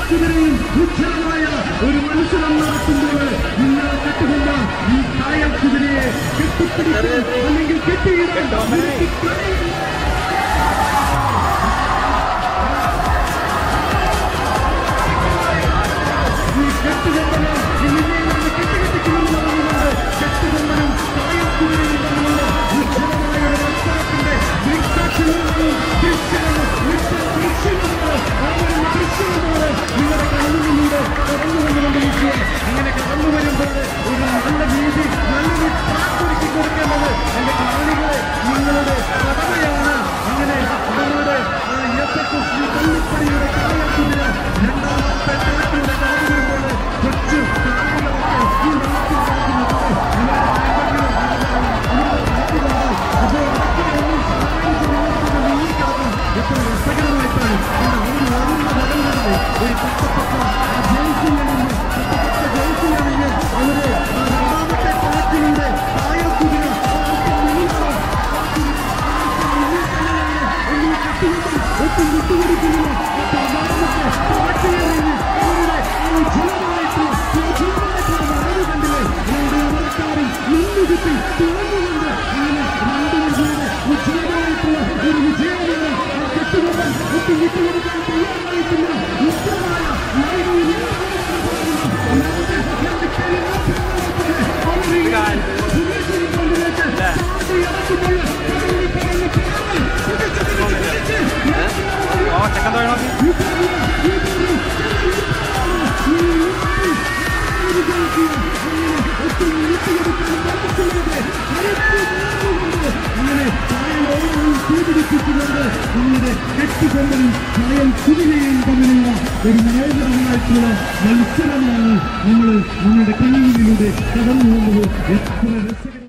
കായക്കുതിരയും ഉജ്ജ്വലമായ ഒരു മത്സരം നടത്തുമ്പോൾ നിങ്ങളെ കെട്ടുകൊണ്ട് ഈ കായക്കുതിരയെ കെട്ടിപ്പിടിക്കാൻ അല്ലെങ്കിൽ കെട്ടിയിടാൻ നിങ്ങൾക്ക് കഴിയും. ഈ കെട്ടുകൊണ്ടനും ഇനിയും കെട്ടിക്കെട്ടിക്കുമെന്ന് പറഞ്ഞുകൊണ്ട് കെട്ടുകൊണ്ടനും കായക്കുതിരയും തമ്മിലുള്ള ഉജ്ജ്വലമായ ഒരു മത്സരത്തിന്റെ ദൃക്സാക്ഷികളും ദൃശ്യങ്ങളും ദൃശ്യങ്ങളാണ് അങ്ങനെ ദൃശ്യങ്ങളാണ് നിങ്ങളുടെ കണ്ണുകളിലൂടെ കടന്നു വന്നുകൊണ്ടിരിക്കുക അങ്ങനെ കടന്നു വരുമ്പോൾ ഒരു നല്ല രീതി നല്ലൊരു ട്രാക്കൊരുക്കി കൊടുക്കേണ്ടത് എന്റെ കാണികളെ നിങ്ങളുടെ കടമയാണ് അങ്ങനെ അവരുടെ യശസ്വി പള്ളിപ്പടിയുടെ കായക്കുതിര രണ്ടാമത്തെ ട്രാക്കിലൂടെ കടന്നു വരുമ്പോൾ കൊച്ചു കാണികളൊക്കെ ഈ നാട്ടിൽ നടക്കുന്നത് അപ്പോൾ അതൊന്നും സഹായിച്ചു നീങ്ങിക്കിടക്കും എത്ര രസകരമായിട്ടാണ് അതിന് വളർന്ന പദങ്ങളുടെ ഒരു പച്ചപ്പച്ച ആ ജേഴ്സിയാണെങ്കിൽ പച്ചപ്പച്ച ജേഴ്സിയാണെങ്കിൽ അവര് ആ രണ്ടാമത്തെ ട്രാക്കിലൂടെ കായക്കുതിര ഒട്ടും വിട്ടുകൊടുക്കുന്നില്ല രണ്ടാമത്തെ ട്രാക്കിലാണെങ്കിൽ അവരുടെ ആ ഉജ്ജ്വലമായിട്ടുള്ള ഉജ്ജ്വലമായിട്ടുള്ള വരവ് കണ്ടില്ലേ രണ്ട് അമരക്കാരും നിന്നുകുത്തി തുറന്നുകൊണ്ട് അങ്ങനെ രണ്ട് വിജയുടെ ഉജ്ജ്വലമായിട്ടുള്ള ഒരു വിജയമാണ് ആ കെട്ടുകൊണ്ട് ഒട്ടും വിട്ടുകൊടുക്കാൻ തയ്യാറായിട്ടില്ല ഉജ്ജ്വലമായ നായികയിൽ ഓ ചെക്കൻ തൊഴിലാക്കി കെട്ടിക്കൊണ്ടതും കായൽ കുതിരയും തമ്മിലുള്ള ഒരു മനോഹരമായിട്ടുള്ള മത്സരമാണ് നമ്മൾ നമ്മുടെ കണ്ണുകളിലൂടെ കടന്നു പോകുന്നത് എത്ര രസകരം